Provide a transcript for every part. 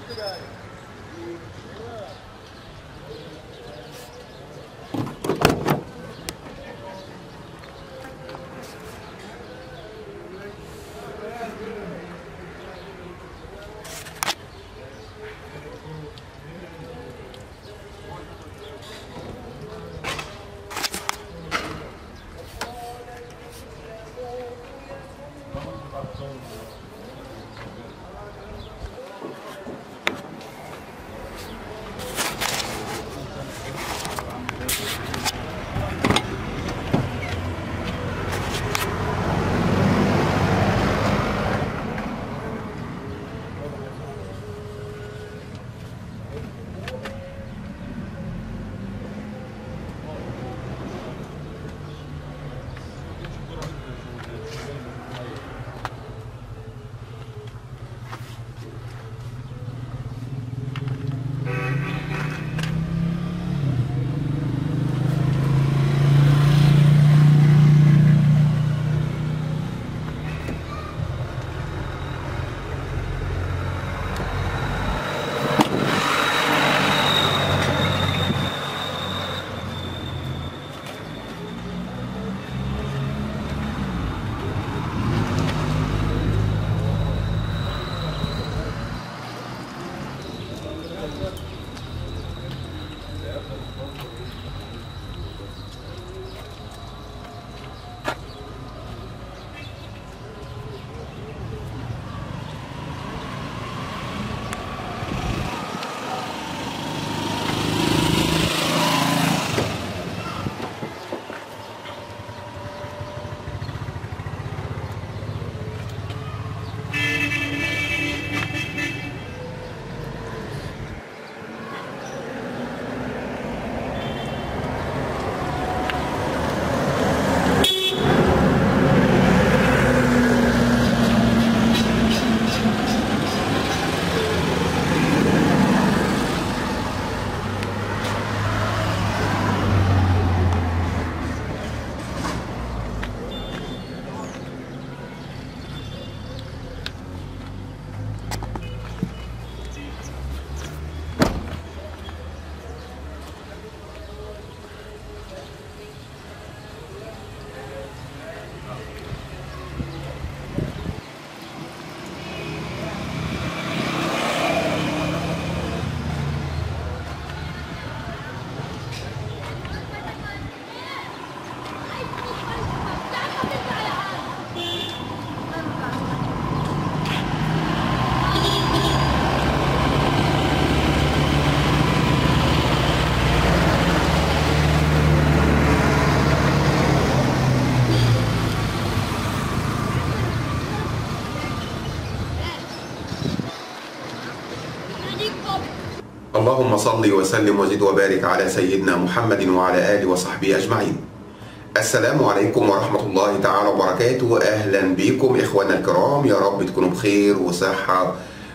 اللهم صل وسلم وزد وبارك على سيدنا محمد وعلى آله وصحبه أجمعين السلام عليكم ورحمة الله تعالى وبركاته أهلا بكم إخوانا الكرام يا رب تكونوا بخير وصحة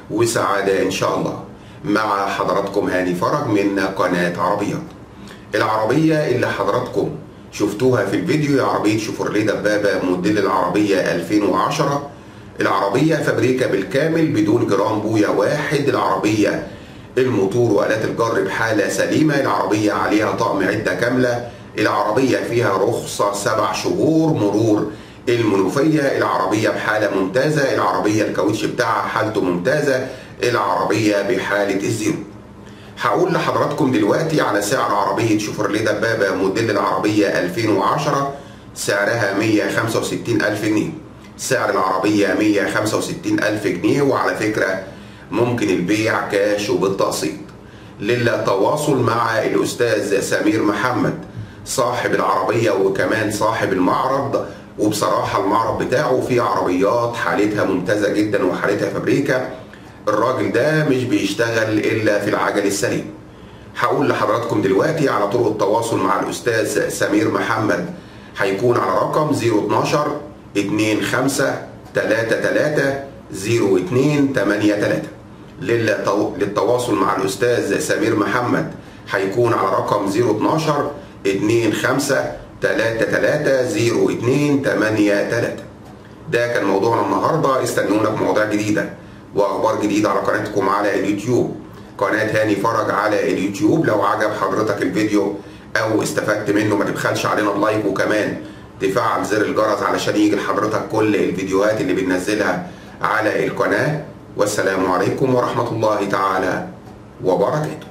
وسعادة إن شاء الله مع حضراتكم هاني فرج من قناة عربيات العربية اللي حضراتكم شفتوها في الفيديو عربية شيفروليه دبابة موديل العربية 2010 العربية فابريكا بالكامل بدون جرام بويا واحد العربية الموتور وآلات الجر بحالة سليمة العربية عليها طقم عدة كاملة العربية فيها رخصة سبع شهور مرور المنوفية العربية بحالة ممتازة العربية الكاوتش بتاعها حالته ممتازة العربية بحالة الزيرو هقول لحضراتكم دلوقتي على سعر عربية شوفرليه دبابة موديل العربية 2010 سعرها 165 ألف جنيه سعر العربية 165 ألف جنيه وعلى فكرة ممكن البيع كاش وبالتقسيط للتواصل مع الأستاذ سمير محمد صاحب العربية وكمان صاحب المعرض وبصراحة المعرض بتاعه فيه عربيات حالتها ممتازة جدا وحالتها فابريكا الراجل ده مش بيشتغل إلا في العجل السليم هقول لحضراتكم دلوقتي على طرق التواصل مع الأستاذ سمير محمد هيكون على رقم 012 25 33 0283 للتواصل مع الأستاذ سمير محمد هيكون على رقم 012 25 33 0283 ده كان موضوعنا النهارده استنونا في مواضيع جديده واخبار جديده على قناتكم على اليوتيوب قناه هاني فرج على اليوتيوب لو عجب حضرتك الفيديو او استفدت منه ما تبخلش علينا بلايك وكمان تفعل زر الجرس علشان يجي لحضرتك كل الفيديوهات اللي بننزلها على القناه والسلام عليكم ورحمه الله تعالى وبركاته